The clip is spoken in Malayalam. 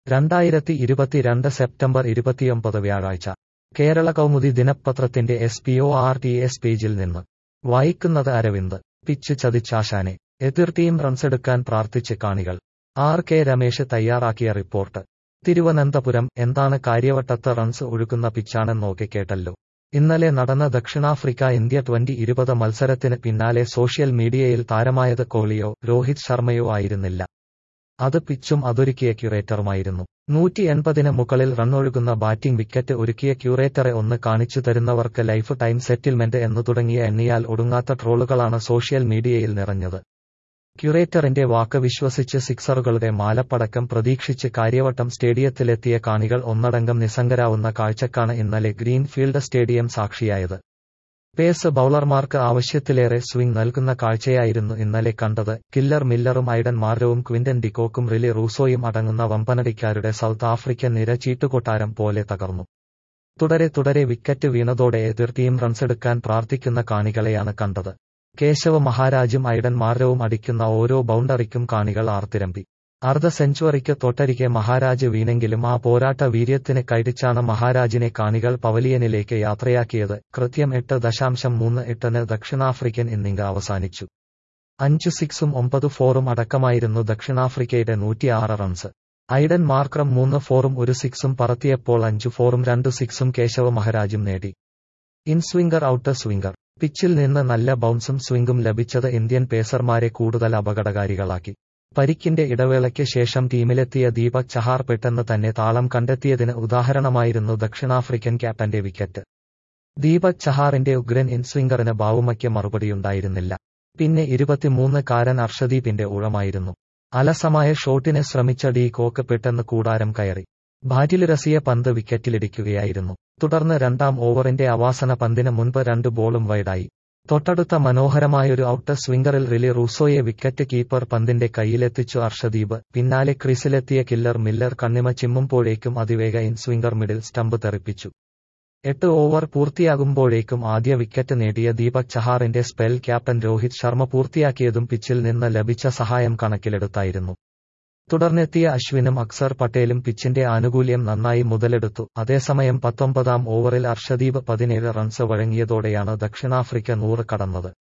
രണ്ടായിരത്തി ഇരുപത്തിരണ്ട് സെപ്റ്റംബർ ഇരുപത്തിയൊമ്പത് വ്യാഴാഴ്ച കേരള കൗമുദി ദിനപത്രത്തിന്റെ S P O R T S പേജിൽ നിന്ന് വായിക്കുന്നത് അരവിന്ദ് പിച്ച് ചതിച്ചാശാനെ എതിർ ടീം റൺസെടുക്കാൻ പ്രാർത്ഥിച്ച് കാണികൾ ആർ കെ രമേശ് തയ്യാറാക്കിയ റിപ്പോർട്ട് തിരുവനന്തപുരം എന്താണ് കാര്യവട്ടത്ത് റൺസ് ഒഴുകുന്ന പിച്ചാണെന്നോക്കെ കേട്ടല്ലോ ഇന്നലെ നടന്ന ദക്ഷിണാഫ്രിക്ക ഇന്ത്യ ട്വന്റി ഇരുപത് മത്സരത്തിന് പിന്നാലെ സോഷ്യൽ മീഡിയയിൽ താരമായത് കോഹ്ലിയോ രോഹിത് ശർമ്മയോ ആയിരുന്നില്ല അത് പിച്ചും അതൊരുക്കിയ ക്യൂറേറ്ററുമായിരുന്നു നൂറ്റി എൺപതിന് മുകളിൽ റണ്ണൊഴുകുന്ന ബാറ്റിംഗ് വിക്കറ്റ് ഒരുക്കിയ ക്യൂറേറ്ററെ ഒന്ന് കാണിച്ചു തരുന്നവർക്ക് ലൈഫ് ടൈം സെറ്റിൽമെന്റ് എന്നു തുടങ്ങിയ എണ്ണിയാൽ ഒടുങ്ങാത്ത ട്രോളുകളാണ് സോഷ്യൽ മീഡിയയിൽ നിറഞ്ഞത് ക്യൂറേറ്ററിന്റെ വാക്ക് വിശ്വസിച്ച് സിക്സറുകളുടെ മാലപ്പടക്കം പ്രതീക്ഷിച്ച് കാര്യവട്ടം സ്റ്റേഡിയത്തിലെത്തിയ കാണികൾ ഒന്നടങ്കം നിസ്സംഗരാവുന്ന കാഴ്ചക്കാണ് ഇന്നലെ ഗ്രീൻഫീൽഡ് സ്റ്റേഡിയം സാക്ഷിയായത് പേസ് ബൌളർമാർക്ക് ആവശ്യത്തിലേറെ സ്വിംഗ് നൽകുന്ന കാഴ്ചയായിരുന്നു ഇന്നലെ കണ്ടത് കില്ലർ മില്ലറും ഐഡൻ മാർരവും ക്വിന്റൻ ഡിക്കോക്കും റിലി റൂസോയും അടങ്ങുന്ന വമ്പനടിക്കാരുടെ സൗത്ത് ആഫ്രിക്കൻ നിര ചീട്ടുകൊട്ടാരം പോലെ തകർന്നു തുടരെ തുടരെ വിക്കറ്റ് വീണതോടെ എതിർ ടീം റൺസെടുക്കാൻ പ്രാർത്ഥിക്കുന്ന കാണികളെയാണ് കണ്ടത് കേശവ മഹാരാജും ഐഡൻ മാർരവും അടിക്കുന്ന ഓരോ ബൗണ്ടറിക്കും കാണികൾ ആർത്തിരമ്പി അർദ്ധ സെഞ്ചുറിക്ക് തൊട്ടരികെ മഹാരാജ് വീണെങ്കിലും ആ പോരാട്ട വീര്യത്തിന് കൈടിച്ചാണ് മഹാരാജിനെ കാണികൾ പവലിയനിലേക്ക് യാത്രയാക്കിയത് കൃത്യം എട്ട് ദശാംശം മൂന്ന് എട്ടിന് ദക്ഷിണാഫ്രിക്കൻ ഇന്നിംഗ് അവസാനിച്ചു അഞ്ചു സിക്സും ഒമ്പത് ഫോറും അടക്കമായിരുന്നു ദക്ഷിണാഫ്രിക്കയുടെ നൂറ്റിയാറ് റൺസ് ഐഡൻ മാർക്രം മൂന്ന് ഫോറും ഒരു സിക്സും പറത്തിയപ്പോൾ അഞ്ചു ഫോറും രണ്ടു സിക്സും കേശവ മഹാരാജും നേടി ഇൻസ്വിംഗർ ഔട്ട് സ്വിംഗർ പിച്ചിൽ നിന്ന് നല്ല ബൗൺസും സ്വിംഗും ലഭിച്ചത് ഇന്ത്യൻ പേസർമാരെ കൂടുതൽ അപകടകാരികളാക്കി പരിക്കിന്റെ ഇടവേളയ്ക്ക് ശേഷം ടീമിലെത്തിയ ദീപക് ചഹാർ പെട്ടെന്ന് തന്നെ താളം കണ്ടെത്തിയതിന് ഉദാഹരണമായിരുന്നു ദക്ഷിണാഫ്രിക്കൻ ക്യാപ്റ്റന്റെ വിക്കറ്റ് ദീപക് ചഹാറിന്റെ ഉഗ്രൻ ഇൻസ്വിംഗറിന് ബാവുമയ്ക്ക് മറുപടിയുണ്ടായിരുന്നില്ല പിന്നെ ഇരുപത്തിമൂന്നുകാരൻ അർഷദീപിന്റെ ഊഴമായിരുന്നു അലസമായ ഷോട്ടിന് ശ്രമിച്ച ഡി കോക്ക് പെട്ടെന്ന് കൂടാരം കയറി ബാറ്റിലിറസിയ പന്ത് വിക്കറ്റിലിടിക്കുകയായിരുന്നു തുടർന്ന് രണ്ടാം ഓവറിന്റെ അവസാന പന്തിന് മുൻപ് രണ്ട് ബോളും വൈഡായി തൊട്ടടുത്ത മനോഹരമായൊരു ഔട്ട് സ്വിംഗറിൽ റിലി റൂസോയെ വിക്കറ്റ് കീപ്പർ പന്തിന്റെ കയ്യിലെത്തിച്ചു അർഷദീപ് പിന്നാലെ ക്രീസിലെത്തിയ കില്ലർ മില്ലർ കണ്ണിമ ചിമ്മുമ്പോഴേക്കും അതിവേഗ ഇൻസ്വിംഗർ മിഡിൽ സ്റ്റംപ് തെറിപ്പിച്ചു എട്ട് ഓവർ പൂർത്തിയാകുമ്പോഴേക്കും ആദ്യ വിക്കറ്റ് നേടിയ ദീപക് ചഹാറിന്റെ സ്പെൽ ക്യാപ്റ്റൻ രോഹിത് ശർമ്മ പൂർത്തിയാക്കിയതും പിച്ചിൽ നിന്ന് ലഭിച്ച സഹായം കണക്കിലെടുത്തായിരുന്നു തുടർന്നെത്തിയ അശ്വിനും അക്സർ പട്ടേലും പിച്ചിന്റെ ആനുകൂല്യം നന്നായി മുതലെടുത്തു അതേസമയം പത്തൊമ്പതാം ഓവറിൽ അർഷദീപ് പതിനേഴ് റൺസ് വഴങ്ങിയതോടെയാണ് ദക്ഷിണാഫ്രിക്ക നൂറ് കടന്നത്